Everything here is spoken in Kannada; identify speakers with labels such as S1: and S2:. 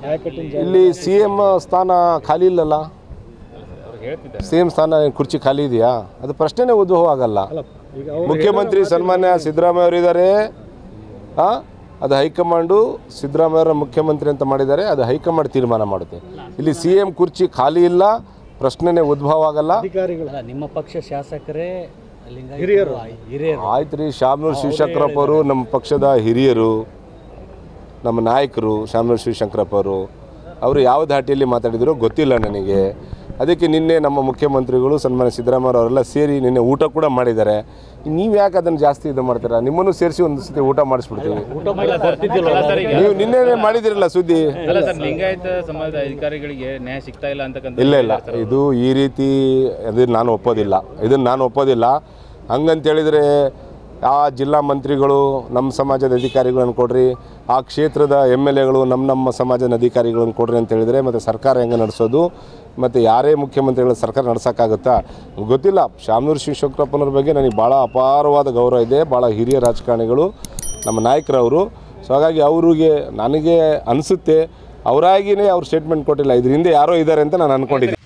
S1: ಇಲ್ಲಿ ಸಿ ಎಮ್ ಸ್ಥಾನ ಖಾಲಿ ಇಲ್ಲಲ್ಲ ಸಿ ಎಂ ಸ್ಥಾನ ಕುರ್ಚಿ ಖಾಲಿ ಇದೆಯಾ ಅದು ಪ್ರಶ್ನೆನೇ ಉದ್ಭವ ಆಗಲ್ಲ ಮುಖ್ಯಮಂತ್ರಿ ಸನ್ಮಾನ್ಯ ಸಿದ್ದರಾಮಯ್ಯ ಅವರು ಇದ್ದಾರೆ ಆ, ಅದು ಹೈಕಮಾಂಡು ಸಿದ್ದರಾಮಯ್ಯವರ ಮುಖ್ಯಮಂತ್ರಿ ಅಂತ ಮಾಡಿದ್ದಾರೆ ಅದು ಹೈಕಮಾಂಡ್ ತೀರ್ಮಾನ ಮಾಡುತ್ತೆ ಇಲ್ಲಿ ಸಿ ಎಂ ಕುರ್ಚಿ ಖಾಲಿ ಇಲ್ಲ ಪ್ರಶ್ನೆನೇ ಉದ್ಭವ ಆಗಲ್ಲ
S2: ಅಲ್ಲ, ನಿಮ್ಮ ಪಕ್ಷ ಶಾಸಕರೇ ಹಿರಿಯರು ಹಿರಿಯರು
S1: ಆಯ್ತು ರೀ ಶಾಮನೂರು ಶಿವಶಂಕರಪ್ಪ ಅವರು ನಮ್ಮ ಪಕ್ಷದ ಹಿರಿಯರು ನಮ್ಮ ನಾಯಕರು ಶಾಮನೂರು ಶಿವಶಂಕರಪ್ಪ ಅವರು ಅವರು ಯಾವ ಧಾಟಿಯಲ್ಲಿ ಮಾತಾಡಿದ್ರು ಗೊತ್ತಿಲ್ಲ ನನಗೆ ಅದಕ್ಕೆ ನಿನ್ನೆ ನಮ್ಮ ಮುಖ್ಯಮಂತ್ರಿಗಳು ಸನ್ಮಾನ್ಯ ಸಿದ್ದರಾಮಯ್ಯ ಅವರೆಲ್ಲ ಸೇರಿ ನಿನ್ನೆ ಊಟ ಕೂಡ ಮಾಡಿದ್ದಾರೆ ನೀವು ಯಾಕೆ ಅದನ್ನು ಜಾಸ್ತಿ ಇದು ಮಾಡ್ತೀರಾ ನಿಮ್ಮನ್ನು ಸೇರಿಸಿ ಒಂದು ಸತಿ ಊಟ ಮಾಡಿಸ್ಬಿಡ್ತೀವಿ
S2: ಊಟ ಮಾಡಿ ಬರ್ತಿದ್ದಿಲ್ಲ
S1: ನೀವು ನಿನ್ನೆ ಮಾಡಿದಿರಲ್ಲ ಸುದ್ದಿ
S3: ಅಲ್ಲ ಸರ್ ಲಿಂಗಾಯತ ಸಮಾಜದ ಅಧಿಕಾರಿಗಳಿಗೆ ನ್ಯಾಯ ಸಿಗ್ತಾ ಇಲ್ಲ ಅಂತಕ್ಕಂಥ
S1: ಇಲ್ಲ ಇಲ್ಲ ಇದು ಈ ರೀತಿ ಅದನ್ನು ನಾನು ಒಪ್ಪೋದಿಲ್ಲ ಇದನ್ನು ನಾನು ಒಪ್ಪೋದಿಲ್ಲ ಹಂಗಂತ ಹೇಳಿದರೆ ಆ ಜಿಲ್ಲಾ ಮಂತ್ರಿಗಳು ನಮ್ಮ ಸಮಾಜದ ಅಧಿಕಾರಿಗಳನ್ನು ಕೊಡ್ರಿ ಆ ಕ್ಷೇತ್ರದ ಎಮ್ ಎಲ್ ಎಗಳು ನಮ್ಮ ನಮ್ಮ ಸಮಾಜದ ಅಧಿಕಾರಿಗಳನ್ನು ಕೊಡ್ರಿ ಅಂತ ಹೇಳಿದರೆ ಮತ್ತು ಸರ್ಕಾರ ಹೆಂಗೆ ನಡೆಸೋದು ಮತ್ತು ಯಾರೇ ಮುಖ್ಯಮಂತ್ರಿಗಳು ಸರ್ಕಾರ ನಡೆಸೋಕ್ಕಾಗುತ್ತಾ ಗೊತ್ತಿಲ್ಲ ಶಾಮನೂರು ಶಿವಶಂಕರಪ್ಪನವ್ರ ಬಗ್ಗೆ ನನಗೆ ಭಾಳ ಅಪಾರವಾದ ಗೌರವ ಇದೆ ಭಾಳ ಹಿರಿಯ ರಾಜಕಾರಣಿಗಳು ನಮ್ಮ ನಾಯಕರವರು ಸೊ ಹಾಗಾಗಿ ಅವ್ರಿಗೆ ನನಗೆ ಅನಿಸುತ್ತೆ ಅವರಾಗಿಯೇ ಅವ್ರು ಸ್ಟೇಟ್ಮೆಂಟ್ ಕೊಟ್ಟಿಲ್ಲ ಇದ್ರ ಹಿಂದೆ ಯಾರೋ ಇದ್ದಾರೆ ಅಂತ ನಾನು ಅಂದ್ಕೊಂಡಿದ್ದೀನಿ